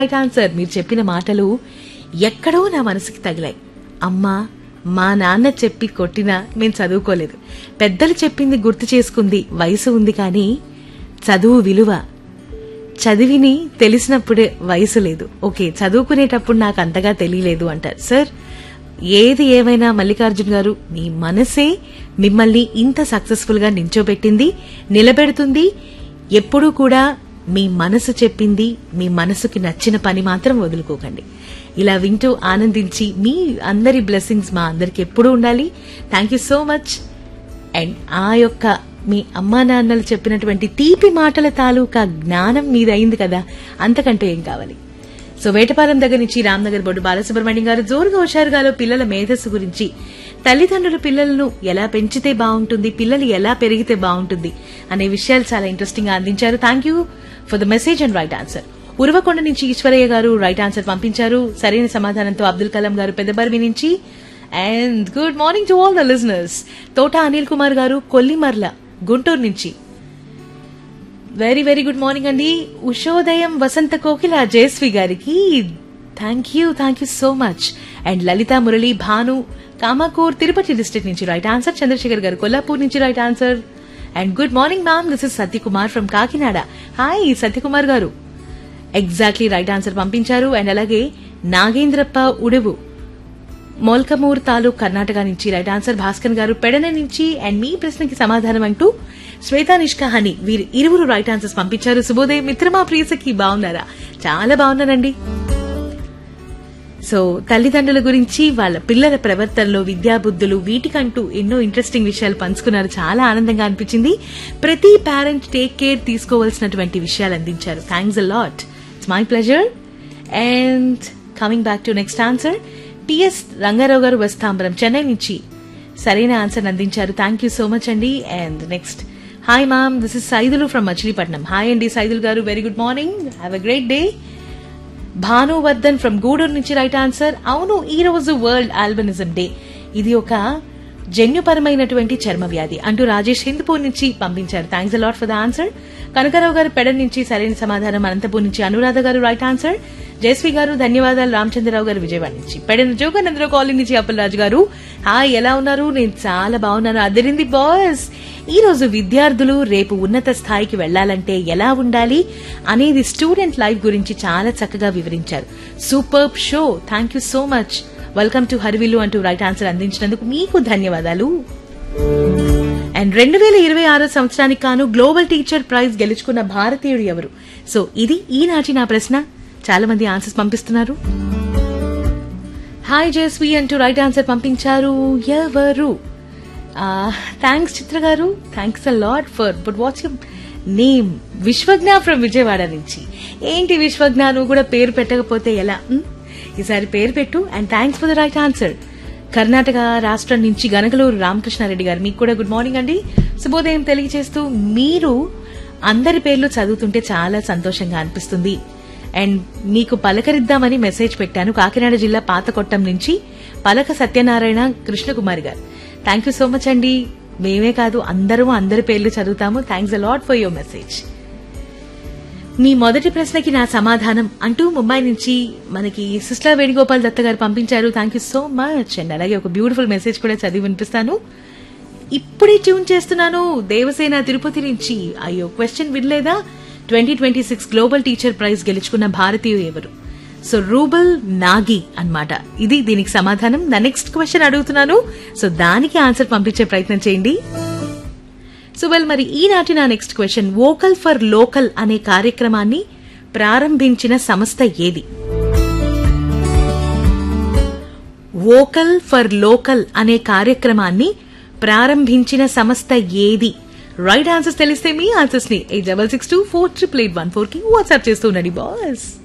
Right answer మీరు చెప్పిన మాటలు ఎక్కడో నా మనసుకి తగిలాయి అమ్మా మా నాన్న చెప్పి కొట్టినా మేము చదువుకోలేదు పెద్దలు చెప్పింది గుర్తు చేసుకుంది వయసు ఉంది కానీ చదువు విలువ చదివిని తెలిసినప్పుడే వయసు లేదు ఓకే చదువుకునేటప్పుడు నాకు అంతగా తెలియలేదు అంటారు సార్ ఏది ఏమైనా మల్లికార్జున్ గారు మీ మనసే మిమ్మల్ని ఇంత సక్సెస్ఫుల్ గా నించోబెట్టింది నిలబెడుతుంది ఎప్పుడూ కూడా మీ మనసు చెప్పింది మీ మనసుకి నచ్చిన పని మాత్రం వదులుకోకండి ఇలా వింటూ ఆనందించి మీ అందరి బ్లెస్సింగ్స్ మా అందరికి ఎప్పుడూ ఉండాలి thank you so much and ఆ యొక్క మీ అమ్మా నాన్నలు చెప్పినటువంటి తీపి మాటల తాలూకా జ్ఞానం మీదయింది కదా అంతకంటే ఏం కావాలి సో వేటపాలెం దగ్గర నుంచి రామ్నగర్ బొడ్డు బాలసుబ్రహ్మణ్యం గారు జోరుగా హుషారుగాలో పిల్లల మేధస్సు గురించి తల్లిదండ్రులు పిల్లలను ఎలా పెంచితే బాగుంటుంది పిల్లలు ఎలా పెరిగితే బాగుంటుంది అనే విషయాలు చాలా ఇంట్రెస్టింగ్ గా అందించారు thank you for the message and right answer Uravakonda నుంచి ఈశ్వరయ్య గారు రైట్ ఆన్సర్ పంపించారు సరైన సమాధానంతో అబ్దుల్ కలాం గారు పెద్దబర్వి నుంచి and good morning to all the listeners Thota Anil Kumar గారు కొల్లిమర్ల గుంటూరు నుంచి వెరీ వెరీ గుడ్ మార్నింగ్ అండి ఉషోదయం వసంత కోకిల జయశ్రీ గారికి thank you thank you so much and Lalitha Murali Bhanu Kamakur Tirupati district నుంచి రైట్ ఆన్సర్ చంద్రశేఖర్ గారు కొల్లాపూర్ నుంచి right answer and good morning ma'am this is Satyakumar from Kakinada hi Satyakumar garu exactly right answer పంపించారు and అలాగే నాగేంద్రప్ప ఉడువు మోల్కమూర్ తాలూక్ కర్ణాటక నుంచి right answer Bhaskar గారు పెడన నుంచి అండ్ మీ ప్రశ్నకి సమాధానం అంటూ శ్వేతా నిష్కా హని వీరు ఇరువురు రైట్ ఆన్సర్స్ పంపించారు శుభోదయం మిత్రమా ప్రియసకి బాగున్నారా చాలా బాగున్నానండి సో తల్లిదండ్రుల గురించి వాళ్ళ పిల్లల ప్రవర్తనలో విద్యాబుద్ధులు వీటికంటూ ఎన్నో ఇంట్రెస్టింగ్ విషయాలు పంచుకున్నారు చాలా ఆనందంగా అనిపించింది ప్రతి పేరెంట్ టేక్ కేర్ తీసుకోవాల్సినటువంటి విషయాలు అందించారు thanks a lot it's my pleasure and coming back to next answer TS Rangarao garu వస్తాంబరం చెన్నై నుంచి సరైన ఆన్సర్ అందించారు థ్యాంక్ యూ సో మచ్ అండి and next hi ma'am this is Saidulu from Machilipatnam hi అండి Saidul garu very good morning have a great day Bhanuvardhan from Gudur నుంచి right answer అవును ఈ రోజు వరల్డ్ ఆల్బనిజం డే ఇది ఒక జన్యుపరమైనటువంటి చర్మ వ్యాధి అంటూ రాజేష్ హిందూపూర్ నుంచి పంపించారు thanks a lot for the answer Kanakarao garu Pedana నుంచి సరైన సమాధానం అనంతపూర్ నుంచి అనురాధ గారు రైట్ ఆన్సర్ జయశ్రీ గారు ధన్యవాదాలు రామచంద్రరావు గారు విజయవాడ నుంచి పెడన్ జోగానందరావు కాలనీ నుంచి అప్పలరాజు గారు హాయ్ ఎలా ఉన్నారు నేను చాలా బాగున్నాను అదిరింది బాయ్స్ ఈ రోజు విద్యార్థులు రేపు ఉన్నత స్థాయికి వెళ్లాలంటే ఎలా ఉండాలి అనేది స్టూడెంట్ లైఫ్ గురించి చాలా చక్కగా వివరించారు super show thank you so much welcome to Harivillu అంటూ రైట్ ఆన్సర్ అందించినందుకు మీకు ధన్యవాదాలు అండ్ రెండు వేల ఇరవై ఆరో సంవత్సరానికి కాను గ్లోబల్ టీచర్ ప్రైజ్ గెలుచుకున్న భారతీయుడు ఎవరు సో ఇది ఈనాటి నా ప్రశ్న చాలా మంది ఆన్సర్స్ పంపిస్తున్నారు హాయ్ జయస్వి అంటూ రైట్ ఆన్సర్ పంపించారు ఎవరు thanks Chitra garu thanks a lot for but what's your name Viswagna from Vijayawada నుంచి ఏంటి విశ్వజ్ఞ నువ్వు కూడా పేరు పెట్టకపోతే ఎలా మ్? ఈసారి పేరు పెట్టు and thanks for the right answer Karnataka రాష్ట్రం నుంచి గనగలూరు రామకృష్ణారెడ్డి గారు మీకు కూడా గుడ్ మార్నింగ్ అండి శుభోదయం తెలియజేస్తూ మీరు అందరి పేర్లు చదువుతుంటే చాలా సంతోషంగా అనిపిస్తుంది అండ్ మీకు పలకరిద్దామని మెసేజ్ పెట్టాను కాకినాడ జిల్లా పాతకొట్టం నుంచి పలక సత్యనారాయణ కృష్ణకుమారి గారు థ్యాంక్ యూ సో మచ్ అండి మేమే కాదు అందరూ అందరి పేర్లు చదువుతాము thanks a lot for your message మీ మొదటి ప్రశ్నకి నా సమాధానం అంటూ ముంబై నుంచి మనకి సిస్టర్ వేణుగోపాల్ దత్త గారు పంపించారు thank you so much and అలాగే ఒక బ్యూటిఫుల్ మెసేజ్ కూడా చదివి వినిపిస్తాను ఇప్పుడే ట్యూన్ చేస్తున్నాను దేవసేన తిరుపతి నుంచి అయ్యో క్వశ్చన్ వినలేదా twenty twenty six global teacher prize గెలుచుకున్న భారతీయులు ఎవరు సో రూబల్ నాగి అన్నమాట ఇది దీనికి సమాధానం నా నెక్స్ట్ క్వశ్చన్ అడుగుతున్నాను సో దానికి ఆన్సర్ పంపించే ప్రయత్నం చేయండి సో వెల్ మరి ఈనాటి నా next question vocal for local అనే కార్యక్రమాన్ని ప్రారంభించిన సంస్థ ఏది వోకల్ ఫర్ లోకల్ అనే కార్యక్రమాన్ని ప్రారంభించిన సంస్థ ఏది రైట్ ఆన్సర్స్ తెలిస్తే మీ ఆన్సర్స్ ని eight double six two four triple eight one four కి వాట్సాప్ చేస్తూ ఉండండి బాస్